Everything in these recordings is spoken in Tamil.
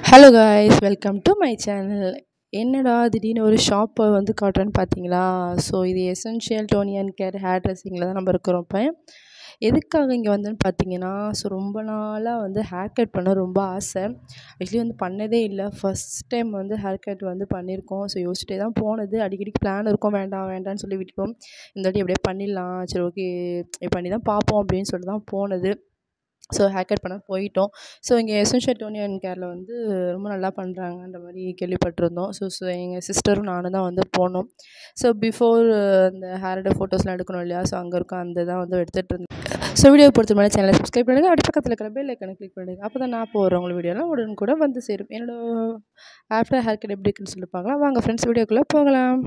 hello guys welcome to my channel என்னடா திடீர்னு ஒரு ஷாப்பை வந்து காட்டுறேன்னு பார்த்தீங்களா ஸோ இது essential Toni and care hair ட்ரெஸ்ஸிங்கில் தான் நம்ம இருக்கிறோம் இப்போ எதுக்காக இங்கே வந்தேன்னு பார்த்தீங்கன்னா ஸோ ரொம்ப நாளாக வந்து ஹேர் கட் பண்ண ரொம்ப ஆசை ஆக்சுவலி வந்து பண்ணதே இல்லை ஃபஸ்ட் டைம் வந்து ஹேர் கட் வந்து பண்ணியிருக்கோம் ஸோ யோசிச்சிட்டே தான் போனது அடிக்கடி பிளான் இருக்கும் வேண்டாம் வேண்டாம்னு சொல்லி விட்டுட்டோம் இந்த வாட்டி எப்படியே பண்ணிடலாம் சரி ஓகே பண்ணி தான் பார்ப்போம் அப்படின்னு சொல்லிட்டு தான் போனது ஸோ ஹேர் கட் பண்ண போயிட்டோம் ஸோ இங்கே எசென்ஷியல் டோனி அண்ட் கேரில் வந்து ரொம்ப நல்லா பண்ணுறாங்கன்ற மாதிரி கேள்விப்பட்டிருந்தோம் ஸோ ஸோ எங்கள் சிஸ்டரும் நானும் தான் வந்து போனோம் ஸோ பிஃபோர் அந்த ஹேரோட ஃபோட்டோஸ்லாம் எடுக்கணும் இல்லையா ஸோ அங்கே இருக்கும் அந்த தான் வந்து எடுத்துகிட்டு இருந்தேன் ஸோ வீடியோ பொறுத்த மாதிரி சேனலை சப்ஸ்கிரைப் பண்ணுங்கள் அப்படி பக்கத்தில் இருக்கிற பெல் ஐக்கனை கிளிக் பண்ணுங்கள் அப்போ தான் நான் போடுற உங்கள் வீடியோலாம் உடனே கூட வந்து சேரும் என்னோட ஆஃப்டர் ஹேர் கட் எப்படி இருக்குன்னு சொல்லி பார்க்கலாம் வாங்க ஃப்ரெண்ட்ஸ் வீடியோக்குள்ளே போகலாம்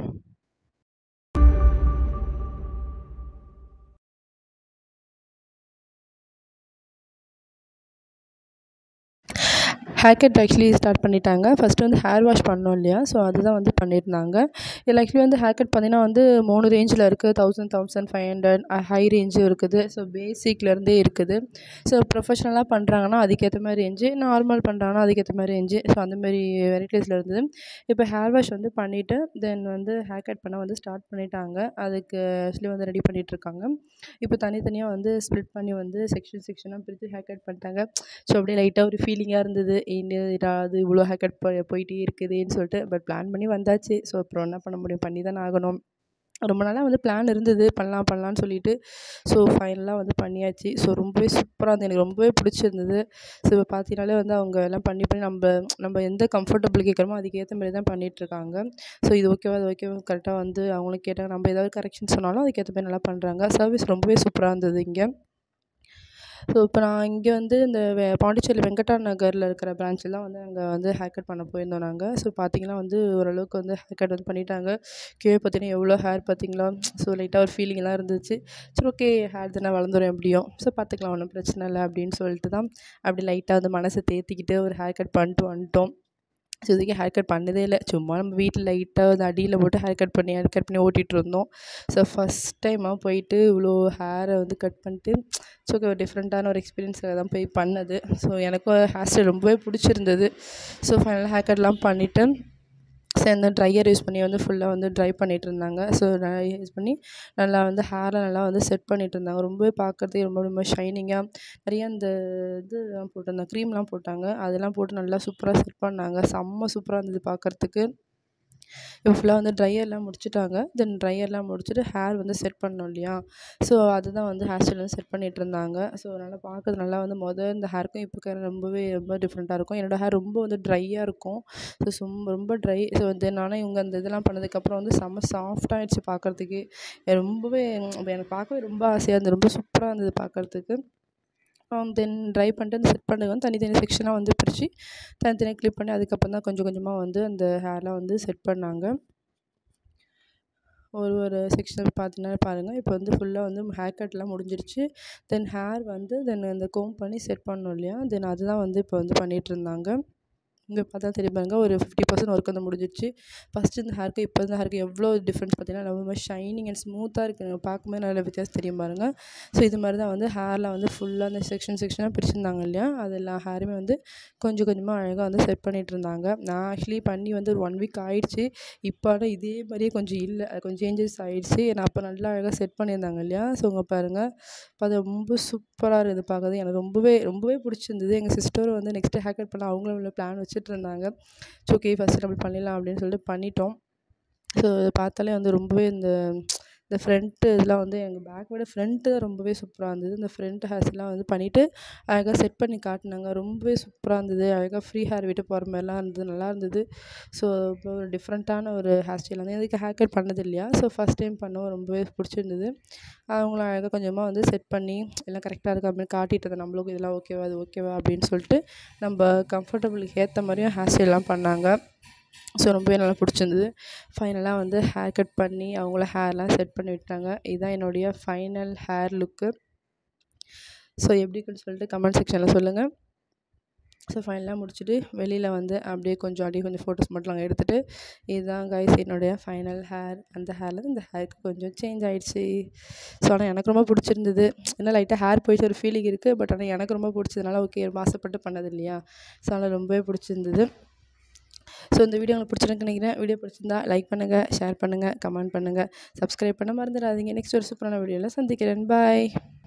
ஹேர் கட் ஆக்சுவலி ஸ்டார்ட் பண்ணிட்டாங்க ஃபஸ்ட்டு வந்து ஹேர் வாஷ் பண்ணோம் இல்லையா ஸோ அதுதான் வந்து பண்ணியிருந்தாங்க இதில் ஆக்சுவலி வந்து ஹேர் கட் பார்த்தீங்கன்னா வந்து மூணு ரேஞ்சில் இருக்குது thousand thousand five hundred high ரேஞ்சும் இருக்குது ஸோ பேசிக்லேருந்தே இருக்குது ஸோ ப்ரொஃபஷ்னலாக பண்ணுறாங்கன்னா அதுக்கேற்ற மாதிரி ரேஞ்சு நார்மல் பண்ணுறாங்கன்னா அதுக்கேற்ற மாதிரி ரேஞ்சு ஸோ அந்தமாரி வெரைட்டிஸில் இருந்தது இப்போ ஹேர் வாஷ் வந்து பண்ணிவிட்டு தென் வந்து ஹேர் கட் பண்ண வந்து ஸ்டார்ட் பண்ணிட்டாங்க அதுக்கு ஆக்சுவலி வந்து ரெடி பண்ணிகிட்ருக்காங்க இப்போ தனித்தனியாக வந்து ஸ்ப்ளிட் பண்ணி வந்து செக்ஷன் செக்ஷனாக பிரித்து ஹேர் கட் பண்ணிட்டாங்க ஸோ அப்படியே லைட்டாக ஒரு ஃபீலிங்காக இருந்தது என்னடா அது இவ்வளோ ஹேர் கட் போயிட்டே இருக்குதுன்னு சொல்லிட்டு பட் பிளான் பண்ணி வந்தாச்சு ஸோ அப்புறம் என்ன பண்ண முடியும் பண்ணி தானே ஆகணும் ரொம்ப நாளாக வந்து பிளான் இருந்தது பண்ணலாம் பண்ணலான்னு சொல்லிட்டு ஸோ ஃபைனலாக வந்து பண்ணியாச்சு ஸோ ரொம்பவே சூப்பராக இருந்தது எனக்கு ரொம்பவே பிடிச்சிருந்தது ஸோ இப்போ பார்த்தீங்கனாலே வந்து அவங்க எல்லாம் பண்ணி பண்ணி நம்ம நம்ம எந்த கம்ஃபர்டபுள் கேட்குறோமோ அதுக்கேற்ற மாதிரி தான் பண்ணிகிட்ருக்காங்க ஸோ இது ஓகேவா அது ஓகேவா கரெக்டாக வந்து அவங்களும் கேட்டாங்க நம்ம ஏதாவது கரெக்ஷன் சொன்னாலும் அதுக்கேற்ற மாதிரி நல்லா பண்ணுறாங்க சர்வீஸ் ரொம்பவே சூப்பராக இருந்தது இங்கே ஸோ இப்போ நான் இங்கே வந்து இந்த வெ பாண்டிச்சேரி வெங்கடா நகரில் இருக்கிற பிரான்ச்சில் தான் வந்து அங்கே வந்து ஹேர் கட் பண்ண போயிருந்தோம் நாங்கள் ஸோ பார்த்திங்கன்னா வந்து ஓரளவுக்கு வந்து ஹேர் கட் வந்து பண்ணிட்டாங்க கீழே பார்த்தீங்கன்னா எவ்வளோ ஹேர் பார்த்திங்களா ஸோ லைட்டாக ஒரு ஃபீலிங்லாம் இருந்துச்சு சரி ஓகே ஹேர் தானே வளர்ந்துடும் எப்படியும் ஸோ பார்த்துக்கலாம் ஒன்றும் பிரச்சனை இல்லை அப்படின்னு சொல்லிட்டு தான் அப்படி லைட்டாக வந்து மனசை தேற்றிக்கிட்டு ஒரு ஹேர் கட் பண்ணிட்டு வந்துட்டோம் ஸோ இதுக்கு ஹேர் கட் பண்ணதே இல்லை சும்மா நம்ம வீட்டில் லைட்டாக வந்து அடியில் போட்டு ஹேர் கட் பண்ணி ஹேர் கட் பண்ணி ஓட்டிகிட்டு இருந்தோம் ஸோ ஃபஸ்ட் டைமாக போயிட்டு இவ்வளோ ஹேரை வந்து கட் பண்ணிட்டு ஸோ ஒரு டிஃப்ரெண்ட்டான ஒரு எக்ஸ்பீரியன்ஸில் தான் போய் பண்ணது ஸோ எனக்கும் ஹேர் ஸ்டைல் ரொம்பவே பிடிச்சிருந்தது ஸோ ஃபைனலாக ஹேர் கட்லாம் பண்ணிவிட்டு ஸோ அந்த ட்ரையர் யூஸ் பண்ணி வந்து ஃபுல்லாக வந்து ட்ரை பண்ணிகிட்டு இருந்தாங்க ஸோ யூஸ் பண்ணி நல்லா வந்து ஹேரை நல்லா வந்து செட் பண்ணிகிட்டு இருந்தாங்க ரொம்பவே பார்க்குறதுக்கு ரொம்ப ரொம்ப ஷைனிங்காக நிறைய அந்த இதுலாம் போட்டிருந்தாங்க க்ரீம்லாம் போட்டாங்க அதெல்லாம் போட்டு நல்லா சூப்பராக செட் பண்ணாங்க செம்ம சூப்பராக இருந்தது பார்க்குறதுக்கு இப்போ ஃபுல்லாக வந்து ட்ரையர்லாம் முடிச்சுட்டாங்க தென் ட்ரையர்லாம் முடிச்சுட்டு ஹேர் வந்து செட் பண்ணோம் இல்லையா ஸோ அதுதான் வந்து ஹேர் ஸ்டைல் வந்து செட் பண்ணிகிட்டு இருந்தாங்க ஸோ நல்லா பார்க்கறது நல்லா வந்து மொதல் இந்த ஹேருக்கும் இப்போ ரொம்பவே ரொம்ப டிஃப்ரெண்ட்டாக இருக்கும் என்னோடய ஹேர் ரொம்ப வந்து ட்ரையாக இருக்கும் ஸோ சும் ரொம்ப ட்ரை ஸோ வந்து நானும் இவங்க அந்த இதெல்லாம் பண்ணதுக்கப்புறம் வந்து செம்ம சாஃப்டாகிடுச்சு பார்க்குறதுக்கு ரொம்பவே எனக்கு பார்க்கவே ரொம்ப ஆசையாக இருந்தது ரொம்ப சூப்பராக இருந்தது பார்க்குறதுக்கு தென் ட்ரை பண்ணிட்டு அந்த செட் பண்ணது வந்து தனித்தனி செக்ஷனாக வந்து பிரித்து தனித்தனியாக கிளிப் பண்ணி அதுக்கப்புறம் தான் கொஞ்சம் கொஞ்சமாக வந்து அந்த ஹேர்லாம் வந்து செட் பண்ணாங்க ஒரு ஒரு செக்ஷன் பார்த்தீங்கன்னா பாருங்கள் இப்போ வந்து ஃபுல்லாக வந்து ஹேர் கட்லாம் முடிஞ்சிருச்சு தென் ஹேர் வந்து தென் அந்த கோம் பண்ணி செட் பண்ணோம் இல்லையா தென் அதுதான் வந்து இப்போ வந்து பண்ணிகிட்டு இருந்தாங்க இங்கே பார்த்தா தெரியும் பாருங்க ஒரு ஃபிஃப்டி பர்சன்ட் ஒர்க் வந்து முடிஞ்சிச்சு ஃபஸ்ட்டு இந்த ஹேருக்கு இப்போ இந்த ஹேருக்கு எவ்வளோ டிஃப்ரென்ஸ் பார்த்தீங்கன்னா ரொம்ப ஷைனிங் அண்ட் ஸ்மூத்தாக இருக்குது பார்க்கும்போது நல்ல வித்தியாசம் தெரியும் பாருங்கள் ஸோ இது மாதிரி தான் வந்து ஹேரில் வந்து ஃபுல்லாக அந்த செக்ஷன் செக்ஷனாக பிரிச்சிருந்தாங்க இல்லையா அது எல்லா ஹேருமே வந்து கொஞ்சம் கொஞ்சமாக அழகாக வந்து செட் பண்ணிகிட்டு இருந்தாங்க நான் ஆக்சுவலி பண்ணி வந்து ஒரு ஒன் வீக் ஆயிடுச்சு இப்போ ஆனால் இதே மாதிரியே கொஞ்சம் இல்லை கொஞ்சம் சேஞ்சஸ் ஆகிடுச்சு நான் அப்போ நல்லா அழகாக செட் பண்ணியிருந்தாங்க இல்லையா ஸோ உங்கள் பாருங்கள் இப்போ அது ரொம்ப சூப்பராக இருக்குது பார்க்குறது எனக்கு ரொம்பவே ரொம்பவே பிடிச்சிருந்தது எங்கள் சிஸ்டரும் வந்து நெக்ஸ்ட்டு ஹேர் கட் பண்ண அவங்களும் உள்ள பிளான் வச்சு வச்சுட்டு இருந்தாங்க ஸோ ஓகே ஃபஸ்ட்டு நம்ம பண்ணிடலாம் அப்படின்னு சொல்லிட்டு பண்ணிட்டோம் ஸோ பார்த்தாலே வந்து ரொம்பவே இந்த இந்த ஃப்ரண்ட்டு இதெல்லாம் வந்து எங்கள் பேக் விட ஃப்ரண்ட்டு தான் ரொம்பவே சூப்பராக இருந்தது இந்த ஃப்ரண்ட் ஹேர்ஸ்லாம் வந்து பண்ணிவிட்டு அழகாக செட் பண்ணி காட்டினாங்க ரொம்பவே சூப்பராக இருந்தது அழகாக ஃப்ரீ ஹேர் விட்டு போகிற மாதிரிலாம் இருந்தது நல்லா இருந்தது ஸோ இப்போ ஒரு டிஃப்ரெண்ட்டான ஒரு ஹேர் ஸ்டைல் வந்து இதுக்கு ஹேர் கட் பண்ணது இல்லையா ஸோ ஃபஸ்ட் டைம் பண்ணவும் ரொம்பவே பிடிச்சிருந்தது அவங்களும் அழகாக கொஞ்சமாக வந்து செட் பண்ணி எல்லாம் கரெக்டாக இருக்குது அப்படின்னு காட்டிட்டு இருந்தேன் நம்மளுக்கு இதெல்லாம் ஓகேவா அது ஓகேவா அப்படின்னு சொல்லிட்டு நம்ம கம்ஃபர்டபுளுக்கு ஏற்ற மாதிரியும் ஹேர் ஸ்டைல்லாம் பண்ணாங்க ஸோ ரொம்பவே நல்லா பிடிச்சிருந்தது ஃபைனலாக வந்து ஹேர் கட் பண்ணி அவங்கள ஹேர்லாம் செட் பண்ணி விட்டாங்க இதுதான் என்னுடைய ஃபைனல் ஹேர் லுக்கு ஸோ எப்படி இருக்குன்னு சொல்லிட்டு கமெண்ட் செக்ஷனில் சொல்லுங்கள் ஸோ ஃபைனலாக முடிச்சுட்டு வெளியில் வந்து அப்படியே கொஞ்சம் அப்படியே கொஞ்சம் ஃபோட்டோஸ் மட்டும் நாங்கள் எடுத்துகிட்டு இதுதான் கைஸ் என்னுடைய ஃபைனல் ஹேர் அந்த ஹேரில் இந்த ஹேருக்கு கொஞ்சம் சேஞ்ச் ஆகிடுச்சி ஸோ ஆனால் எனக்கு ரொம்ப பிடிச்சிருந்தது ஏன்னா லைட்டாக ஹேர் போயிட்டு ஒரு ஃபீலிங் இருக்குது பட் ஆனால் எனக்கு ரொம்ப பிடிச்சதுனால ஓகே ஆசைப்பட்டு பண்ணது இல்லையா ஸோ அதனால் ரொம்பவே பிடிச்சிருந்தது ஸோ இந்த வீடியோ உங்களுக்கு பிடிச்சிருக்கு நினைக்கிறேன் வீடியோ பிடிச்சிருந்தா லைக் பண்ணுங்கள் ஷேர் பண்ணுங்கள் கமெண்ட் பண்ணுங்கள் சப்ஸ்கிரைப் பண்ண மறந்துடாதீங்க நெக்ஸ்ட் ஒரு சூப்பரான வீடியோவில் சந்திக்கிறேன் பாய்